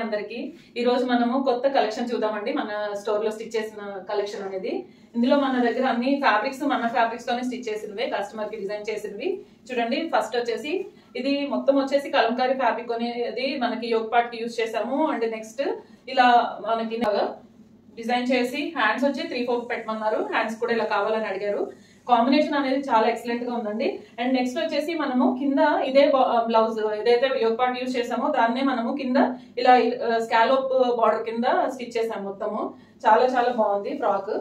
అందరికి ఈ రోజు మనము కొత్త కలెక్షన్ చూద్దామండి మన స్టోర్ లో స్టిచ్ చేసిన కలెక్షన్ అనేది ఇందులో మన దగ్గర అన్ని ఫ్యాబ్రిక్స్ మన ఫ్యాబ్రిక్స్ తోనే స్టిచ్ చేసినవి కస్టమర్ కి డిజైన్ చేసినవి చూడండి ఫస్ట్ వచ్చేసి ఇది మొత్తం వచ్చేసి కలంకారీ ఫ్యాబ్రిక్ అనేది మనకి యోగ్ పార్ట్ కి యూజ్ చేసాము అండ్ నెక్స్ట్ ఇలా మనకి డిజైన్ చేసి హ్యాండ్స్ వచ్చి త్రీ ఫోర్త్ పెట్టమన్నారు హ్యాండ్స్ కూడా ఇలా కావాలని అడిగారు కాంబినేషన్ అనేది చాలా ఎక్సలెంట్ గా ఉందండి అండ్ నెక్స్ట్ వచ్చేసి మనము కింద ఇదే బ్లౌజ్ ఏదైతే యోగ్ పార్ట్ యూజ్ చేసామో దాన్నే మనము కింద ఇలా స్కాలోప్ బార్డర్ కింద స్టిచ్ చేసాము మొత్తము చాలా చాలా బాగుంది ఫ్రాక్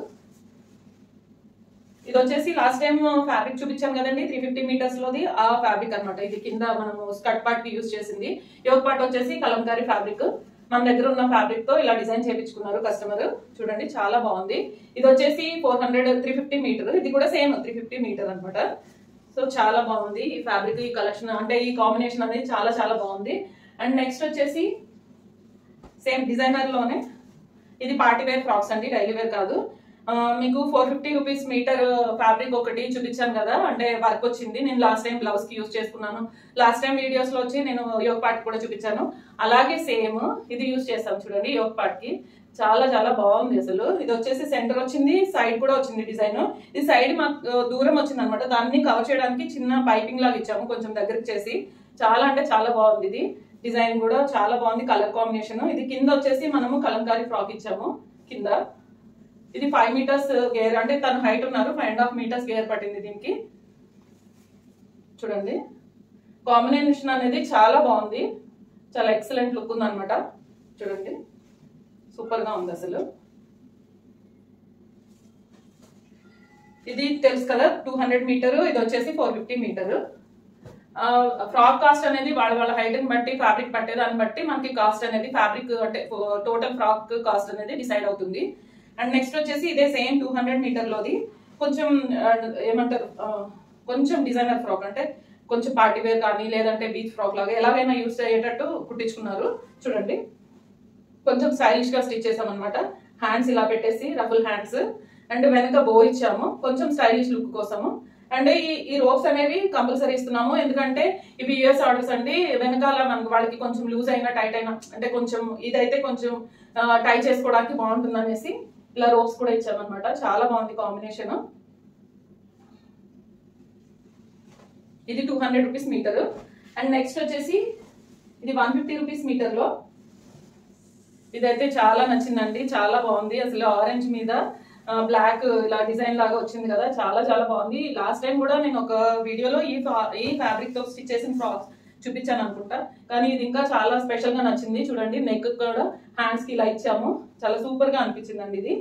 ఇది వచ్చేసి లాస్ట్ టైం ఫ్యాబ్రిక్ చూపించాం కదండి త్రీ ఫిఫ్టీ మీటర్స్ లోది ఆ ఫ్యాబ్రిక్ అన్నమాట ఇది కింద మనము స్కర్ట్ పార్ట్ కి యూజ్ చేసింది యోగ్ పార్ట్ వచ్చేసి కలంకారీ ఫ్యాబ్రిక్ మన దగ్గర ఉన్న ఫ్యాబ్రిక్ తో ఇలా డిజైన్ చేయించుకున్నారు కస్టమర్ చూడండి చాలా బాగుంది ఇది వచ్చేసి four hundred three fifty meter ఇది కూడా సేమ్ త్రీ ఫిఫ్టీ మీటర్ అనమాట సో చాలా బాగుంది ఈ ఫ్యాబ్రిక్ ఈ కలెక్షన్ అంటే ఈ కాంబినేషన్ అనేది చాలా చాలా బాగుంది అండ్ నెక్స్ట్ వచ్చేసి సేమ్ డిజైనర్ లోనే ఇది పార్టీ వేర్ ఫ్రాక్స్ అండి డైలీ వేర్ కాదు ఆ, మీకు four fifty rupees meter fabric ఒకటి చూపించాను కదా అంటే వర్క్ వచ్చింది నేను లాస్ట్ టైం బ్లౌజ్ కి యూజ్ చేసుకున్నాను లాస్ట్ టైం వీడియోస్ లో వచ్చి నేను యోగ్ పార్ట్ కూడా చూపించాను అలాగే సేమ్ ఇది యూజ్ చేస్తాను చూడండి యోగ్ పార్ట్ కి చాలా చాలా బాగుంది అసలు ఇది వచ్చేసి సెంటర్ వచ్చింది సైడ్ కూడా వచ్చింది డిజైన్ ఇది సైడ్ మాకు దూరం వచ్చింది అనమాట దాన్ని కవర్ చేయడానికి చిన్న పైపింగ్ లాగా ఇచ్చాము కొంచెం దగ్గరికి చేసి చాలా అంటే చాలా బాగుంది ఇది డిజైన్ కూడా చాలా బాగుంది కలర్ కాంబినేషన్ ఇది కింద వచ్చేసి మనము కలంకారీ ఫ్రాక్ ఇచ్చాము కింద ఇది ఫైవ్ మీటర్స్ గేర్ అంటే తన హైట్ ఉన్నారు ఫైవ్ అండ్ హాఫ్ మీటర్స్ గేర్ పట్టింది దీనికి చూడండి కాంబినేషన్ అనేది చాలా బాగుంది చాలా ఎక్సలెంట్ లుక్ ఉంది అనమాట చూడండి సూపర్ గా ఉంది అసలు ఇది తెలుసు కదా టూ హండ్రెడ్ మీటర్ ఇది వచ్చేసి four fifty meter frock cost అనేది వాళ్ళ వాళ్ళ హైట్ ని బట్టి ఫ్యాబ్రిక్ పట్టే దాన్ని బట్టి మనకి కాస్ట్ అనేది ఫ్యాబ్రిక్ అంటే టోటల్ ఫ్రాక్ కాస్ట్ అనేది డిసైడ్ అవుతుంది అండ్ నెక్స్ట్ వచ్చేసి ఇదే సేమ్ టూ హండ్రెడ్ మీటర్ లోది కొంచెం ఆ, ఏమంటారు ఆ, కొంచెం డిజైనర్ ఫ్రాక్ అంటే కొంచెం పార్టీ వేర్ కానీ లేదంటే బీచ్ ఫ్రాక్ లాగా ఎలాగైనా యూస్ అయ్యేటట్టు కుట్టించుకున్నారు చూడండి కొంచెం స్టైలిష్ గా స్టిచ్ చేసాం అనమాట హ్యాండ్స్ ఇలా పెట్టేసి రఫుల్ హ్యాండ్స్ అండ్ వెనక బో ఇచ్చాము కొంచెం స్టైలిష్ లుక్ కోసము అండ్ ఈ ఈ రోప్స్ అనేవి కంపల్సరీ ఇస్తున్నాము ఎందుకంటే ఇవి యుఎస్ ఆర్డర్స్ అండి వెనకాల మనకు వాళ్ళకి కొంచెం లూజ్ అయినా టైట్ అయినా అంటే కొంచెం ఇదైతే కొంచెం టై చేసుకోవడానికి బాగుంటుంది అనేసి ఇలా రోప్స్ కూడా ఇచ్చామన్నమాట చాలా బాగుంది కాంబినేషన్ ఇది two hundred rupees meter and next వచ్చేసి ఇది వన్ ఫిఫ్టీ రూపీస్ మీటర్ లో ఇదైతే చాలా నచ్చిందండి చాలా బాగుంది అసలు ఆరెంజ్ మీద బ్లాక్ ఇలా డిజైన్ లాగా వచ్చింది కదా చాలా చాలా బాగుంది లాస్ట్ టైం కూడా నేను ఒక వీడియోలో ఈ fa- ఈ ఫ్యాబ్రిక్ తో స్టిచ్ చేసిన ఫ్రాక్స్ చూపించాను అనుకుంటా కానీ ఇది ఇంకా చాలా స్పెషల్ గా నచ్చింది చూడండి నెక్ కూడా హ్యాండ్స్ కి ఇలా ఇచ్చాము చాలా సూపర్ గా అనిపించిందండి ఇది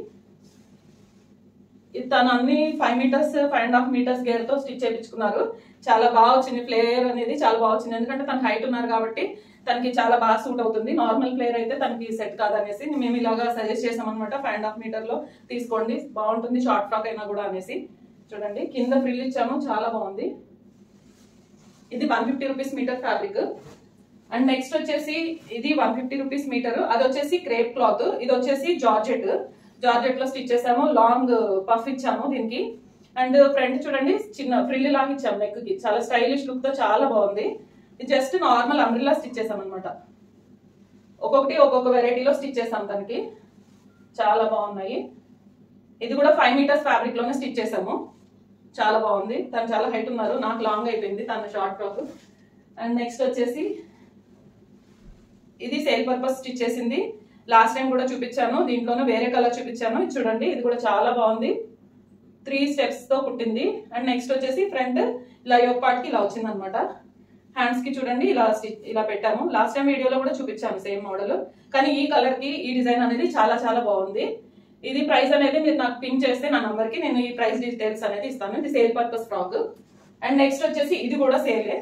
ఇది తను అన్ని five meters five and half meters గేర్ తో స్టిచ్ చేయించుకున్నారు చాలా బాగా వచ్చింది ఫ్లేయర్ అనేది చాలా బాగా వచ్చింది ఎందుకంటే తన హైట్ ఉన్నారు కాబట్టి తనకి చాలా బాగా సూట్ అవుతుంది నార్మల్ ఫ్లేయర్ అయితే తనకి సెట్ కాదనేసి మేము ఇలాగా సజెస్ట్ చేసాం అనమాట ఫైవ్ అండ్ హాఫ్ మీటర్ లో తీసుకోండి బాగుంటుంది షార్ట్ ఫ్రాక్ అయినా కూడా అనేసి చూడండి కింద ఫ్రిల్ ఇచ్చాము చాలా బాగుంది ఇది one fifty rupees meter fabric and next వచ్చేసి ఇది వన్ ఫిఫ్టీ రూపీస్ మీటర్ అది వచ్చేసి క్రేప్ క్లాత్ ఇది వచ్చేసి జార్జెట్ జార్జెట్ లో స్టిచ్ చేసాము లాంగ్ పఫ్ ఇచ్చాము దీనికి అండ్ ఫ్రంట్ చూడండి చిన్న ఫ్రిల్ లాగా ఇచ్చాము నెక్ కి చాలా స్టైలిష్ లుక్ తో చాలా బాగుంది ఇది జస్ట్ నార్మల్ అంబ్రిల్లా స్టిచ్ చేసాం అనమాట ఒక్కొక్కటి ఒక్కొక్క వెరైటీలో స్టిచ్ చేసాం దానికి చాలా బాగున్నాయి ఇది కూడా ఫైవ్ మీటర్స్ ఫ్యాబ్రిక్ లోనే స్టిచ్ చేసాము చాలా బాగుంది తను చాలా హైట్ ఉన్నారు నాకు లాంగ్ అయిపోయింది తన షార్ట్ ఫ్రాక్ అండ్ నెక్స్ట్ వచ్చేసి ఇది సేల్ పర్పస్ స్టిచ్ చేసింది లాస్ట్ టైం కూడా చూపించాను దీంట్లోనే వేరే కలర్ చూపించాను ఇది చూడండి ఇది కూడా చాలా బాగుంది త్రీ స్టెప్స్ తో కుట్టింది అండ్ నెక్స్ట్ వచ్చేసి ఫ్రంట్ ఇలా యోగ్ పార్ట్ కి ఇలా వచ్చింది అనమాట హ్యాండ్స్ కి చూడండి ఇలా స్టిచ్ ఇలా పెట్టాము లాస్ట్ టైం వీడియోలో కూడా చూపించాను సేమ్ మోడల్ కానీ ఈ కలర్ కి ఈ డిజైన్ అనేది చాలా చాలా బాగుంది ఇది ప్రైస్ అనేది మీరు నాకు పింక్ చేస్తే నా నంబర్ కి నేను ఈ ప్రైస్ డీటెయిల్స్ అనేది ఇస్తాను ఇది sale purpose frock and next వచ్చేసి ఇది కూడా సేలే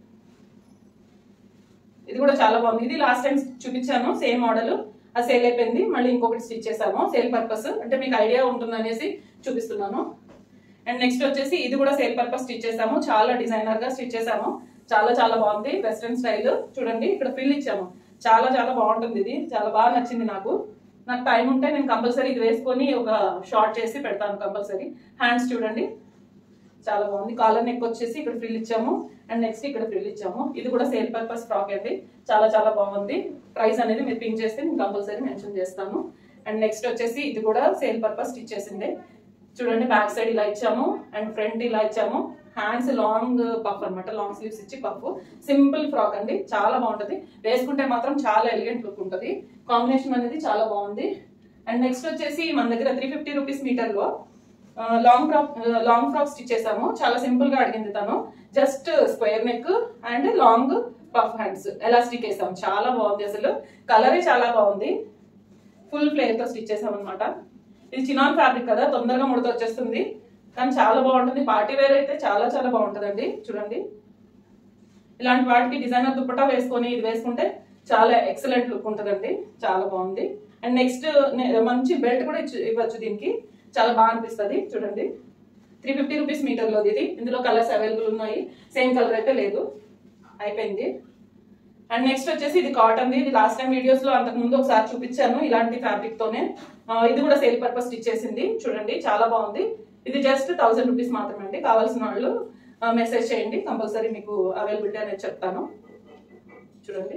ఇది కూడా చాలా బాగుంది ఇది లాస్ట్ టైం చూపించాను సేమ్ మోడల్ ఆ సేల్ అయిపోయింది మళ్ళీ ఇంకొకటి స్టిచ్ చేసాము సేల్ పర్పస్ అంటే మీకు ఐడియా ఉంటుంది అనేసి చూపిస్తున్నాను అండ్ నెక్స్ట్ వచ్చేసి ఇది కూడా సేల్ పర్పస్ స్టిచ్ చేసాము చాలా డిజైనర్ గా స్టిచ్ చేసాము చాలా చాలా బాగుంది వెస్ట్రన్ స్టైల్ చూడండి ఇక్కడ ఫ్రిల్ ఇచ్చాము చాలా చాలా బాగుంటుంది ఇది చాలా బాగా నచ్చింది నాకు నాకు టైం ఉంటే నేను కంపల్సరీ ఇది వేసుకొని ఒక షార్ట్ చేసి పెడతాను కంపల్సరీ హ్యాండ్స్ చూడండి చాలా బాగుంది కాలర్ నెక్ వచ్చేసి ఇక్కడ ఫ్రిల్ ఇచ్చాము అండ్ నెక్స్ట్ ఇక్కడ ఫ్రిల్ ఇచ్చాము ఇది కూడా సేల్ పర్పస్ ఫ్రాక్ అండి చాలా చాలా బాగుంది ప్రైస్ అనేది మీరు పింక్ చేస్తే నేను కంపల్సరీ మెన్షన్ చేస్తాను అండ్ నెక్స్ట్ వచ్చేసి ఇది కూడా సేల్ పర్పస్ స్టిచ్ చేసింది చూడండి బ్యాక్ సైడ్ ఇలా ఇచ్చాము అండ్ ఫ్రంట్ ఇలా ఇచ్చాము హ్యాండ్స్ లాంగ్ పఫ్ అన్నమాట లాంగ్ స్లీవ్స్ ఇచ్చి పఫ్ సింపుల్ ఫ్రాక్ అండి చాలా బాగుంటది వేసుకుంటే మాత్రం చాలా ఎలిగెంట్ లుక్ ఉంటుంది కాంబినేషన్ అనేది చాలా బాగుంది అండ్ నెక్స్ట్ వచ్చేసి మన దగ్గర త్రీ ఫిఫ్టీ రూపీస్ మీటర్ లో long frock long frock stitch చేసాము చాలా సింపుల్ గా అడిగింది తను just square neck and long puff hands elastic వేసాం చాలా బాగుంది అసలు కలరే చాలా బాగుంది ఫుల్ ఫ్లేర్ తో స్టిచ్ చేసాం అనమాట ఇది చినాన్ ఫ్యాబ్రిక్ కదా తొందరగా ముడత వచ్చేస్తుంది కానీ చాలా బాగుంటుంది పార్టీ వేర్ అయితే చాలా చాలా బాగుంటుందండి చూడండి ఇలాంటి వాటికి డిజైనర్ దుప్పటా వేసుకొని ఇది వేసుకుంటే చాలా ఎక్సలెంట్ లుక్ ఉంటుందండి చాలా బాగుంది అండ్ నెక్స్ట్ మంచి బెల్ట్ కూడా ఇచ్చు- ఇవ్వచ్చు దీనికి చాలా బాగా అనిపిస్తుంది చూడండి త్రీ ఫిఫ్టీ రూపీస్ మీటర్లో ఇది ఇందులో కలర్స్ అవైలబుల్ ఉన్నాయి సేమ్ కలర్ అయితే లేదు అయిపోయింది అండ్ నెక్స్ట్ వచ్చేసి ఇది కాటన్ ఇది లాస్ట్ టైం వీడియోస్ లో అంతకు ముందు ఒకసారి చూపించాను ఇలాంటి ఫ్యాబ్రిక్ తోనే ఆ, ఇది కూడా సేల్ పర్పస్ స్టిచ్ చేసింది చూడండి చాలా బాగుంది ఇది జస్ట్ థౌసండ్ రూపీస్ మాత్రమే అండి కావాల్సిన వాళ్ళు మెసేజ్ చేయండి కంపల్సరీ మీకు అవైలబిలిటీ అనేది చెప్తాను చూడండి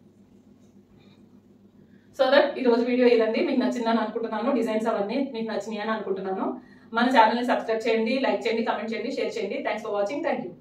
సో దట్ ఈ రోజు వీడియో ఇదండి మీకు నచ్చిందని అనుకుంటున్నాను డిజైన్స్ అవన్నీ మీకు నచ్చినాయి అని అనుకుంటున్నాను మన ఛానల్ని సబ్స్క్రైబ్ చేయండి లైక్ చేయండి కమెంట్ చేయండి షేర్ చేయండి thanks for watching thank you